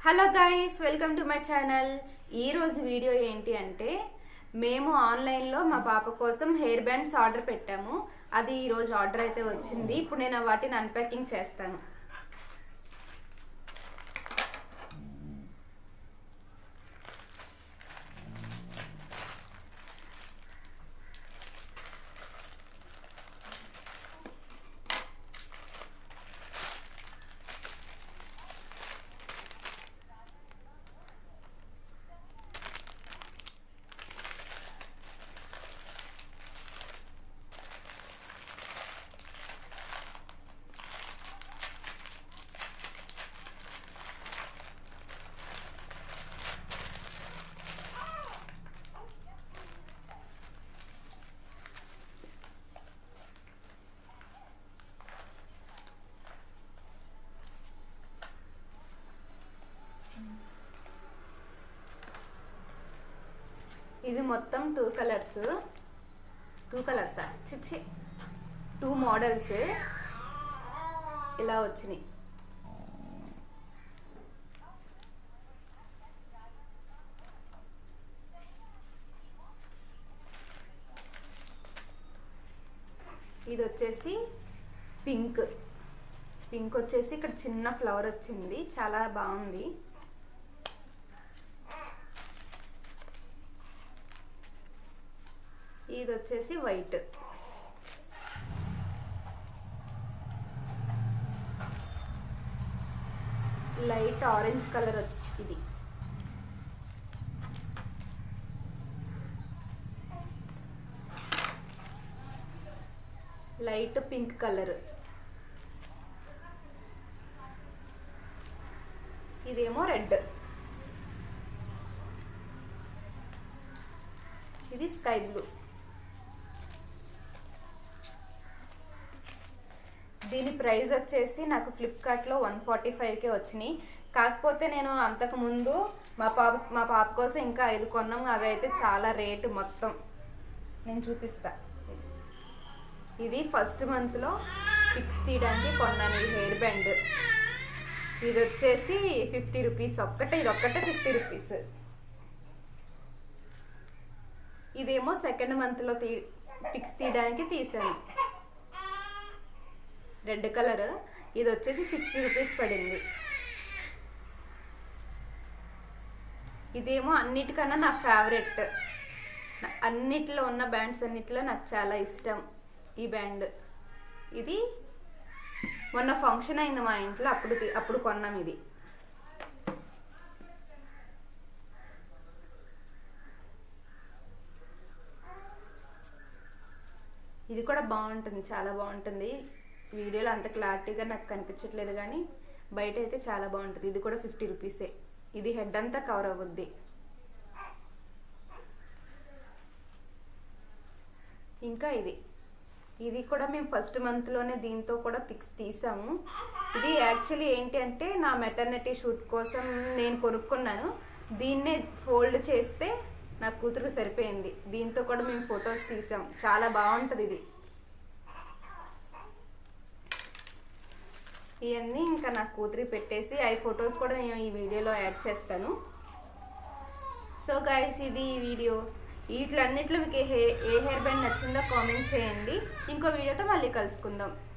hello guys welcome to my channel ఈ రోజు video ఏంటి అంటే మేము ఆన్లైన్లో మా పాప కోసం హెయిర్ బ్యాండ్స్ ఆర్డర్ పెట్టాము అది ఈ రోజు ఆర్డర్ అయితే వచ్చింది ఇప్పుడు నేను వాటిని అన్ప్యాకింగ్ చేస్తాను ఇవి మొత్తం టూ కలర్స్ టూ కలర్సా చిచ్చి టూ మోడల్స్ ఇలా వచ్చినాయి ఇది వచ్చేసి పింక్ పింక్ వచ్చేసి ఇక్కడ చిన్న ఫ్లవర్ వచ్చింది చాలా బాగుంది ఇది వచ్చేసి వైట్ లైట్ ఆరెంజ్ కలర్ ఇది లైట్ పింక్ కలర్ ఇదేమో రెడ్ ఇది స్కై బ్లూ దీని ప్రైస్ వచ్చేసి నాకు ఫ్లిప్కార్ట్లో వన్ ఫార్టీ ఫైవ్కే వచ్చినాయి కాకపోతే నేను అంతకు ముందు మా పాప మా పాప కోసం ఇంకా ఐదు కొన్నాం అవి అయితే చాలా రేటు మొత్తం నేను చూపిస్తా ఇది ఫస్ట్ మంత్లో ఫిక్స్ తీయడానికి కొన్నాను ఈ హెయిర్ బ్యాండ్ ఇది వచ్చేసి ఫిఫ్టీ రూపీస్ ఒక్కటే ఇది ఒక్కటే ఫిఫ్టీ రూపీస్ ఇదేమో సెకండ్ మంత్లో తీ పిక్స్ తీయడానికి తీసాను రెడ్ కలర్ ఇది వచ్చేసి సిక్స్టీ రూపీస్ పడింది ఇదేమో అన్నిటికన్నా నా ఫేవరెట్ అన్నిట్లో ఉన్న బ్యాండ్స్ అన్నిట్లో నాకు చాలా ఇష్టం ఈ బ్యాండ్ ఇది మొన్న ఫంక్షన్ అయింది మా ఇంట్లో అప్పుడు అప్పుడు కొన్నాం ఇది ఇది కూడా బాగుంటుంది చాలా బాగుంటుంది వీడియోలో అంత క్లారిటీగా నాకు కనిపించట్లేదు కానీ బయట అయితే చాలా బాగుంటుంది ఇది కూడా ఫిఫ్టీ రూపీసే ఇది హెడ్ అంతా కవర్ అవ్వద్ది ఇంకా ఇది ఇది కూడా మేము ఫస్ట్ మంత్లోనే దీంతో కూడా పిక్స్ తీసాము ఇది యాక్చువల్లీ ఏంటి అంటే నా మెటర్నిటీ షూట్ కోసం నేను కొనుక్కున్నాను దీన్నే ఫోల్డ్ చేస్తే నా కూతురు సరిపోయింది దీంతో కూడా మేము ఫొటోస్ తీసాం చాలా బాగుంటుంది ఇది ఇవన్నీ ఇంకా నా కూతురి పెట్టేసి అవి ఫొటోస్ కూడా నేను ఈ వీడియోలో యాడ్ చేస్తాను సో గైస్ ఇది ఈ వీడియో వీటిలన్నిట్లో మీకు ఏ హే ఏ హెయిర్ బ్యాండ్ నచ్చిందో కామెంట్ చేయండి ఇంకో వీడియోతో మళ్ళీ కలుసుకుందాం